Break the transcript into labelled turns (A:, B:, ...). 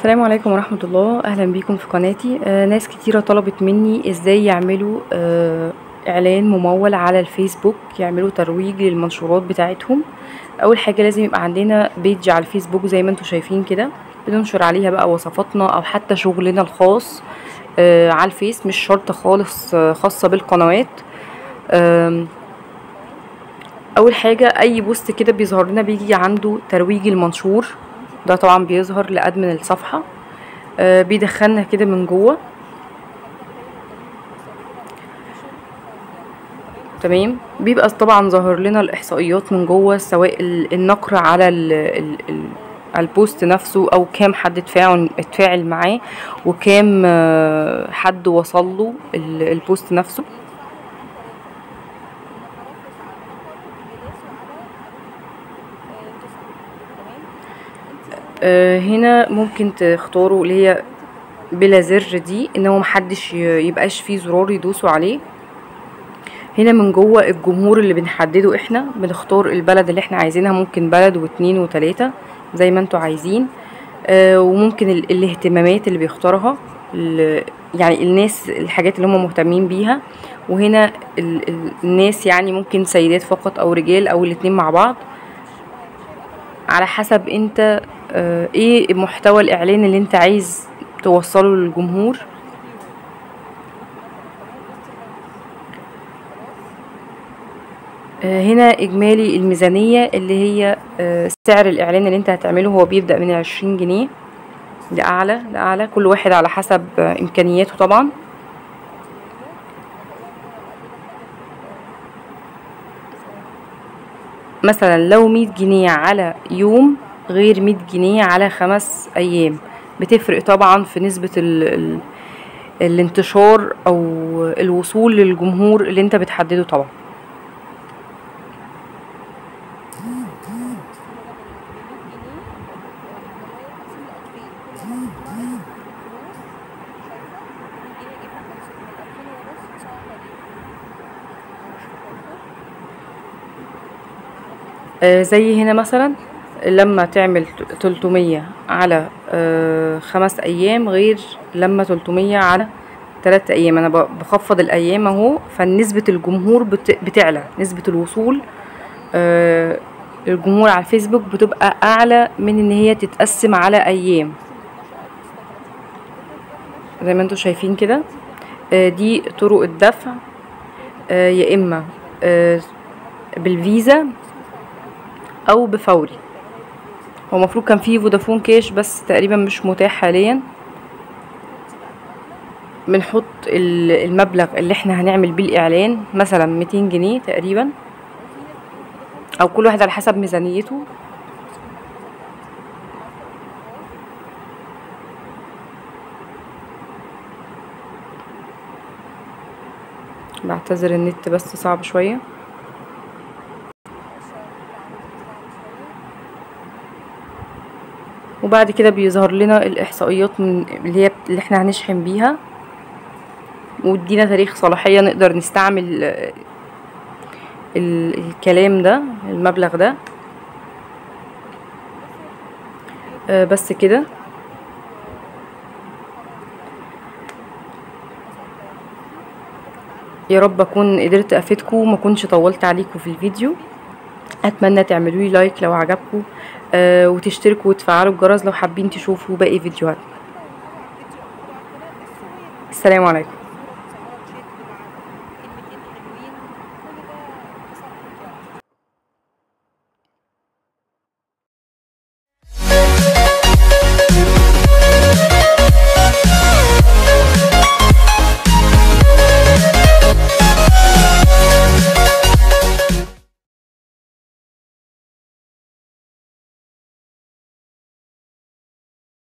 A: السلام عليكم ورحمة الله أهلا بيكم في قناتي آه ناس كتيرة طلبت مني ازاي يعملوا آه اعلان ممول على الفيسبوك يعملوا ترويج للمنشورات بتاعتهم اول حاجة لازم يبقى عندنا بيج على الفيسبوك زي ما انتم شايفين كده بننشر عليها بقى وصفاتنا او حتى شغلنا الخاص آه على الفيس مش شرط خالص آه خاصة بالقنوات آم، اول حاجة اي بوست كده بيظهر لنا بيجي عنده ترويج المنشور ده طبعا بيظهر لادمن الصفحة آه، بيدخلنا كده من جوه تمام بيبقى طبعا ظاهر لنا الاحصائيات من جوه سواء ال- النقر على ال ال ال على البوست نفسه او كام حد اتفاعل اتفاعل معاه وكام آه، حد وصل له ال- البوست نفسه آه، هنا ممكن تختاروا اللي هي بلا زر دي ان هو محدش ي- يبقاش فيه زرار يدوسوا عليه هنا من جوه الجمهور اللي بنحدده احنا بنختار البلد اللي احنا عايزينها ممكن بلد واتنين وتلاتة زي ما انتوا عايزين آه وممكن ال- الاهتمامات اللي بيختارها ال- يعني الناس الحاجات اللي هم مهتمين بيها وهنا ال- ال- الناس يعني ممكن سيدات فقط او رجال او الاتنين مع بعض على حسب انت آه، ايه محتوى الاعلان اللي انت عايز توصله للجمهور آه، هنا اجمالي الميزانية اللي هي آه، سعر الاعلان اللي انت هتعمله هو بيبدأ من عشرين جنيه لأعلى لأعلى كل واحد على حسب آه، امكانياته طبعا مثلا لو مية جنيه على يوم غير مية جنيه على خمس أيام بتفرق طبعا في نسبة ال ال الانتشار أو الوصول للجمهور اللي انت بتحدده طبعا آه، زي هنا مثلا لما تعمل ت- 300 على آه، خمس أيام غير لما 300 على تلات أيام أنا ب- بخفض الأيام أهو فنسبة الجمهور بت- بتعلى نسبة الوصول آه، الجمهور على الفيسبوك بتبقى أعلى من إن هي تتقسم على أيام زي ما انتوا شايفين كده آه، دي طرق الدفع آه، يا إما آه، بالفيزا او بفوري هو المفروض كان فيه فودافون كاش بس تقريبا مش متاح حاليا بنحط ال- المبلغ اللي احنا هنعمل بيه الاعلان مثلا 200 جنيه تقريبا او كل واحد على حسب ميزانيته بعتذر النت بس صعب شويه وبعد كده بيظهر لنا الاحصائيات من اللي هي اللي احنا هنشحن بيها وادينا تاريخ صلاحية نقدر نستعمل آه، ال- الكلام ده المبلغ ده آه، بس كده يا رب اكون قدرت افيدكم وما كنتش طولت عليكم في الفيديو اتمنى تعملوا لي لايك لو عجبكم آه وتشتركوا وتفعلوا الجرس لو حابين تشوفوا باقي فيديوهات السلام عليكم